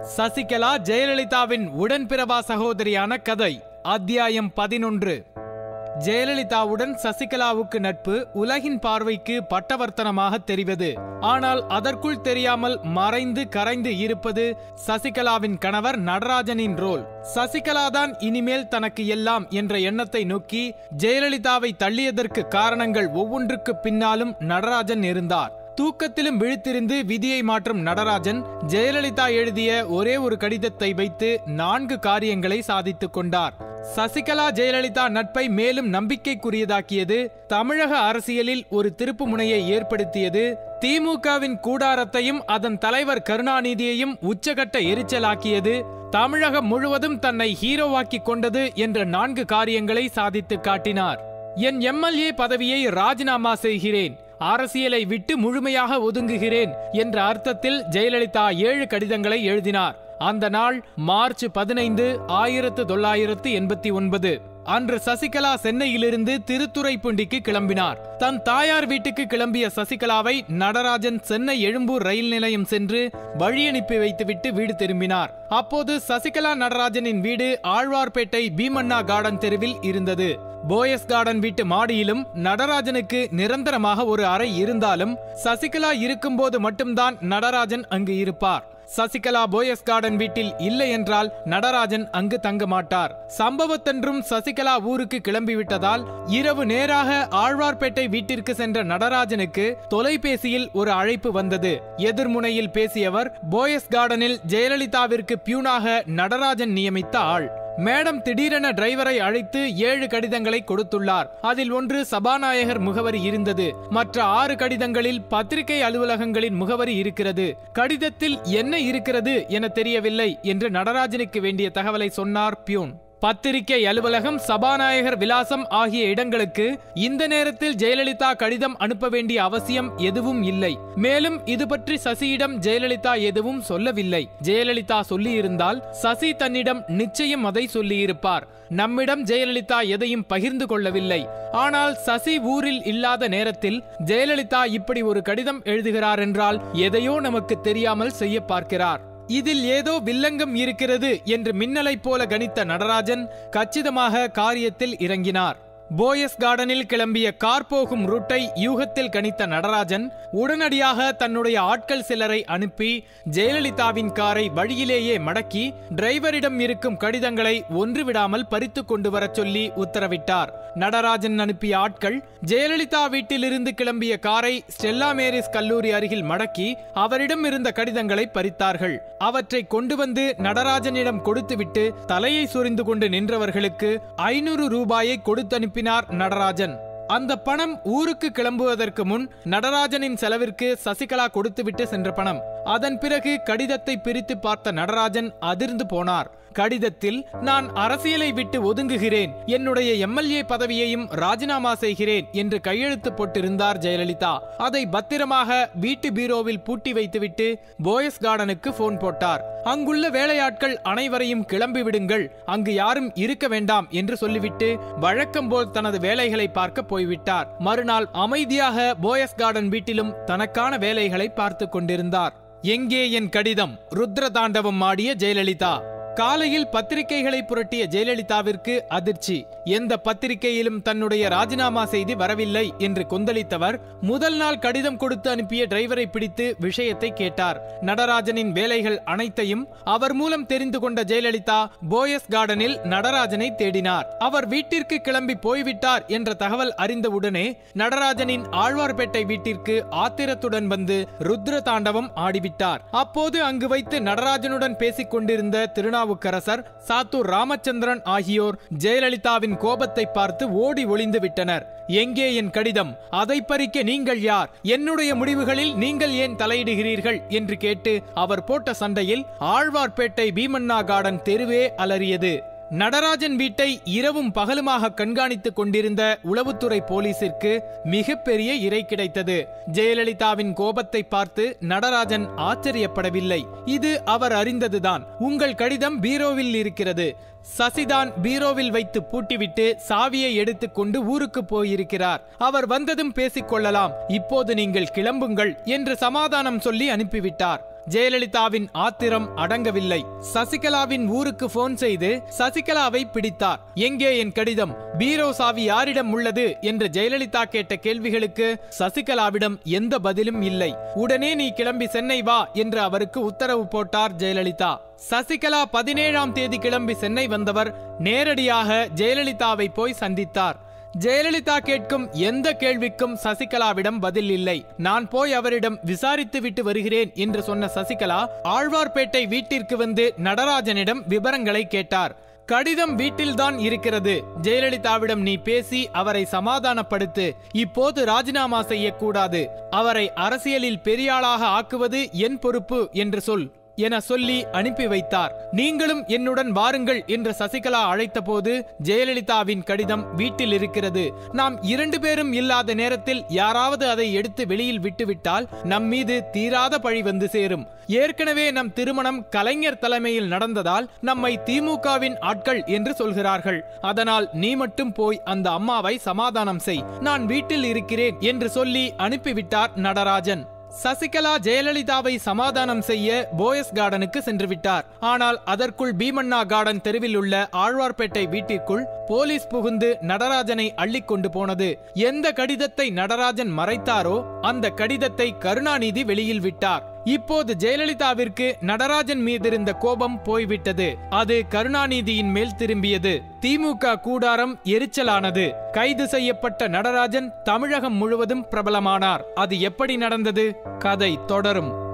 சசிகலா ஜெயலலிதாவின் உடன்பிறவா சகோதரியான கதை அத்தியாயம் பதினொன்று ஜெயலலிதாவுடன் சசிகலாவுக்கு நட்பு உலகின் பார்வைக்கு பட்டவர்த்தனமாக தெரிவது ஆனால் அதற்குள் தெரியாமல் மறைந்து கரைந்து இருப்பது சசிகலாவின் கணவர் நடராஜனின் ரோல் சசிகலாதான் இனிமேல் தனக்கு எல்லாம் என்ற எண்ணத்தை நோக்கி ஜெயலலிதாவை தள்ளியதற்கு காரணங்கள் ஒவ்வொன்றுக்கு பின்னாலும் நடராஜன் இருந்தார் தூக்கத்திலும் விழித்திருந்து விதியை மாற்றும் நடராஜன் ஜெயலலிதா எழுதிய ஒரே ஒரு கடிதத்தை வைத்து நான்கு காரியங்களை சாதித்துக் கொண்டார் சசிகலா ஜெயலலிதா நட்பை மேலும் நம்பிக்கைக்குரியதாக்கியது தமிழக அரசியலில் ஒரு திருப்பு முனையை ஏற்படுத்தியது திமுகவின் கூடாரத்தையும் அதன் தலைவர் கருணாநிதியையும் உச்சகட்ட எரிச்சலாக்கியது தமிழகம் முழுவதும் தன்னை ஹீரோவாக்கிக் கொண்டது என்ற நான்கு காரியங்களை சாதித்து காட்டினார் என் எம்எல்ஏ பதவியை ராஜினாமா செய்கிறேன் அரசியலை விட்டு முழுமையாக ஒதுங்குகிறேன் என்ற அர்த்தத்தில் ஜெயலலிதா ஏழு கடிதங்களை எழுதினார் அந்த நாள் மார்ச் பதினைந்து ஆயிரத்து தொள்ளாயிரத்து எண்பத்தி ஒன்பது அன்று சசிகலா சென்னையிலிருந்து திருத்துறைப்பூண்டிக்கு கிளம்பினார் தன் தாயார் வீட்டுக்கு கிளம்பிய சசிகலாவை நடராஜன் சென்னை எழும்பூர் ரயில் நிலையம் சென்று வழி அனுப்பி வைத்துவிட்டு வீடு திரும்பினார் அப்போது சசிகலா நடராஜனின் வீடு ஆழ்வார்பேட்டை பீமண்ணா கார்டன் தெருவில் இருந்தது போயஸ் கார்டன் வீட்டு மாடியிலும் நடராஜனுக்கு நிரந்தரமாக ஒரு அறை இருந்தாலும் சசிகலா இருக்கும்போது மட்டும்தான் நடராஜன் அங்கு இருப்பார் சசிகலா போயஸ் கார்டன் வீட்டில் இல்லை என்றால் நடராஜன் அங்கு தங்க மாட்டார் சம்பவத்தன்றும் சசிகலா ஊருக்கு கிளம்பிவிட்டதால் இரவு நேராக ஆழ்வார்பேட்டை வீட்டிற்கு சென்ற நடராஜனுக்கு தொலைபேசியில் ஒரு அழைப்பு வந்தது எதிர்முனையில் பேசியவர் போயஸ் கார்டனில் ஜெயலலிதாவிற்கு பியூனாக நடராஜன் நியமித்த ஆள் மேடம் திடீரென டிரைவரை அழைத்து ஏழு கடிதங்களை கொடுத்துள்ளார் அதில் ஒன்று சபாநாயகர் முகவரி இருந்தது மற்ற ஆறு கடிதங்களில் பத்திரிகை அலுவலகங்களின் முகவரி இருக்கிறது கடிதத்தில் என்ன இருக்கிறது என தெரியவில்லை என்று நடராஜனுக்கு வேண்டிய தகவலை சொன்னார் பியூன் பத்திரிகை அலுவலகம் சபாநாயகர் விலாசம் ஆகிய இடங்களுக்கு இந்த நேரத்தில் ஜெயலலிதா கடிதம் அனுப்ப வேண்டிய அவசியம் எதுவும் இல்லை மேலும் இது பற்றி சசியிடம் ஜெயலலிதா எதுவும் சொல்லவில்லை ஜெயலலிதா சொல்லியிருந்தால் சசி தன்னிடம் நிச்சயம் அதை சொல்லியிருப்பார் நம்மிடம் ஜெயலலிதா எதையும் பகிர்ந்து கொள்ளவில்லை ஆனால் சசி ஊரில் இல்லாத நேரத்தில் ஜெயலலிதா இப்படி ஒரு கடிதம் எழுதுகிறார் என்றால் எதையோ நமக்கு தெரியாமல் செய்ய பார்க்கிறார் இதில் ஏதோ வில்லங்கம் இருக்கிறது என்று மின்னலைப் போல கணித்த நடராஜன் கச்சிதமாக காரியத்தில் இறங்கினார் போயஸ் கார்டனில் கிளம்பிய கார் போகும் ரூட்டை யூகத்தில் கணித்த நடராஜன் உடனடியாக தன்னுடைய ஆட்கள் சிலரை அனுப்பி ஜெயலலிதாவின் காரை வழியிலேயே மடக்கி டிரைவரிடம் இருக்கும் கடிதங்களை ஒன்று விடாமல் பறித்து கொண்டு வரச் சொல்லி உத்தரவிட்டார் நடராஜன் அனுப்பிய ஆட்கள் ஜெயலலிதா வீட்டிலிருந்து கிளம்பிய காரை ஸ்டெல்லா மேரிஸ் கல்லூரி அருகில் மடக்கி அவரிடம் இருந்த கடிதங்களை பறித்தார்கள் அவற்றை கொண்டு வந்து நடராஜனிடம் கொடுத்துவிட்டு தலையை சொரிந்து கொண்டு நின்றவர்களுக்கு ஐநூறு ரூபாயை கொடுத்து அனுப்பினார் நடராஜன் அந்த பணம் ஊருக்கு கிளம்புவதற்கு முன் நடராஜனின் செலவிற்கு சசிகலா கொடுத்துவிட்டு சென்ற பணம் அதன் பிறகு கடிதத்தை பிரித்து பார்த்த நடராஜன் அதிர்ந்து போனார் கடிதத்தில் நான் அரசியலை விட்டு ஒதுங்குகிறேன் என்னுடைய எம்எல்ஏ பதவியையும் ராஜினாமா செய்கிறேன் என்று கையெழுத்து போட்டிருந்தார் ஜெயலலிதா அதை பத்திரமாக வீட்டு பீரோவில் பூட்டி வைத்துவிட்டு போயஸ் கார்டனுக்கு போன் போட்டார் அங்குள்ள வேலையாட்கள் அனைவரையும் கிளம்பி விடுங்கள் அங்கு யாரும் இருக்க வேண்டாம் என்று சொல்லிவிட்டு வழக்கம் போல் தனது வேலைகளை பார்க்க போய்விட்டார் மறுநாள் அமைதியாக போயஸ் கார்டன் வீட்டிலும் தனக்கான வேலைகளை பார்த்து கொண்டிருந்தார் எங்கே என் கடிதம் ருத்ர தாண்டவம் ஆடிய ஜெயலலிதா காலையில் பத்திரிகைகளை புரட்டிய ஜெயலலிதாவிற்கு அதிர்ச்சி எந்த பத்திரிகையிலும் தன்னுடைய ராஜினாமா செய்தி வரவில்லை என்று கொந்தளித்தவர் முதல் நாள் கடிதம் கொடுத்து அனுப்பிய டிரைவரை பிடித்து விஷயத்தை கேட்டார் நடராஜனின் வேலைகள் அனைத்தையும் அவர் மூலம் தெரிந்து கொண்ட ஜெயலலிதா போயஸ் கார்டனில் நடராஜனை தேடினார் அவர் வீட்டிற்கு கிளம்பி போய்விட்டார் என்ற தகவல் அறிந்தவுடனே நடராஜனின் ஆழ்வார்பேட்டை வீட்டிற்கு ஆத்திரத்துடன் வந்து ருத்ர தாண்டவம் ஆடிவிட்டார் அப்போது அங்கு வைத்து நடராஜனுடன் பேசிக் கொண்டிருந்த திருநாவு திருநாவுக்கரசர் சாத்தூர் ராமச்சந்திரன் ஆகியோர் ஜெயலலிதாவின் கோபத்தை பார்த்து ஓடி ஒளிந்து விட்டனர் எங்கே என் கடிதம் அதை பறிக்க நீங்கள் யார் என்னுடைய முடிவுகளில் நீங்கள் ஏன் தலையிடுகிறீர்கள் என்று கேட்டு அவர் போட்ட சண்டையில் ஆழ்வார்பேட்டை பீமண்ணா கார்டன் தெருவே அலறியது நடராஜன் வீட்டை இரவும் பகலுமாக கண்காணித்துக் கொண்டிருந்த உளவுத்துறை போலீசிற்கு மிகப்பெரிய இறை கிடைத்தது ஜெயலலிதாவின் கோபத்தை பார்த்து நடராஜன் ஆச்சரியப்படவில்லை இது அவர் அறிந்ததுதான் உங்கள் கடிதம் பீரோவில் இருக்கிறது சசிதான் பீரோவில் வைத்து பூட்டிவிட்டு சாவியை எடுத்துக்கொண்டு ஊருக்கு போயிருக்கிறார் அவர் வந்ததும் பேசிக் கொள்ளலாம் இப்போது நீங்கள் கிளம்புங்கள் என்று சமாதானம் சொல்லி அனுப்பிவிட்டார் ஜெயலலிதாவின் ஆத்திரம் அடங்கவில்லை சசிகலாவின் ஊருக்கு போன் செய்து சசிகலாவை பிடித்தார் எங்கே என் கடிதம் பீரோ சாவி யாரிடம் உள்ளது என்று ஜெயலலிதா கேட்ட கேள்விகளுக்கு சசிகலாவிடம் எந்த பதிலும் இல்லை உடனே நீ கிளம்பி சென்னை வா என்று அவருக்கு உத்தரவு போட்டார் ஜெயலலிதா சசிகலா பதினேழாம் தேதி கிளம்பி சென்னை வந்தவர் நேரடியாக ஜெயலலிதாவை போய் சந்தித்தார் ஜெயலலிதா கேட்கும் எந்த கேள்விக்கும் சசிகலாவிடம் பதில் இல்லை நான் போய் அவரிடம் விசாரித்து விட்டு வருகிறேன் என்று சொன்ன சசிகலா ஆழ்வார்பேட்டை வீட்டிற்கு வந்து நடராஜனிடம் விவரங்களை கேட்டார் கடிதம் வீட்டில்தான் இருக்கிறது ஜெயலலிதாவிடம் நீ பேசி அவரை சமாதானப்படுத்து இப்போது ராஜினாமா செய்யக்கூடாது அவரை அரசியலில் பெரியாளாக ஆக்குவது என் பொறுப்பு என்று சொல் என சொல்லி அனுப்பி வைத்தார் நீங்களும் என்னுடன் வாருங்கள் என்று சசிகலா அழைத்தபோது ஜெயலலிதாவின் கடிதம் வீட்டில் இருக்கிறது நாம் இரண்டு பேரும் இல்லாத நேரத்தில் யாராவது அதை எடுத்து வெளியில் விட்டுவிட்டால் நம் மீது தீராத பழி வந்து சேரும் ஏற்கனவே நம் திருமணம் கலைஞர் தலைமையில் நடந்ததால் நம்மை திமுகவின் ஆட்கள் என்று சொல்கிறார்கள் அதனால் நீ மட்டும் போய் அந்த அம்மாவை சமாதானம் செய் நான் வீட்டில் இருக்கிறேன் என்று சொல்லி அனுப்பிவிட்டார் நடராஜன் சசிகலா ஜெயலலிதாவை சமாதானம் செய்ய போயஸ் கார்டனுக்கு சென்று விட்டார் ஆனால் அதற்குள் பீமண்ணா கார்டன் தெருவில் உள்ள ஆழ்வார்பேட்டை வீட்டிற்குள் போலீஸ் புகுந்து நடராஜனை அள்ளிக் கொண்டு போனது எந்த கடிதத்தை நடராஜன் மறைத்தாரோ அந்த கடிதத்தை கருணாநிதி வெளியில் விட்டார் இப்போது ஜெயலலிதாவிற்கு நடராஜன் மீதிருந்த கோபம் போய்விட்டது அது கருணாநிதியின் மேல் திரும்பியது திமுக கூடாரம் எரிச்சலானது கைது செய்யப்பட்ட நடராஜன் தமிழகம் முழுவதும் பிரபலமானார் அது எப்படி நடந்தது கதை தொடரும்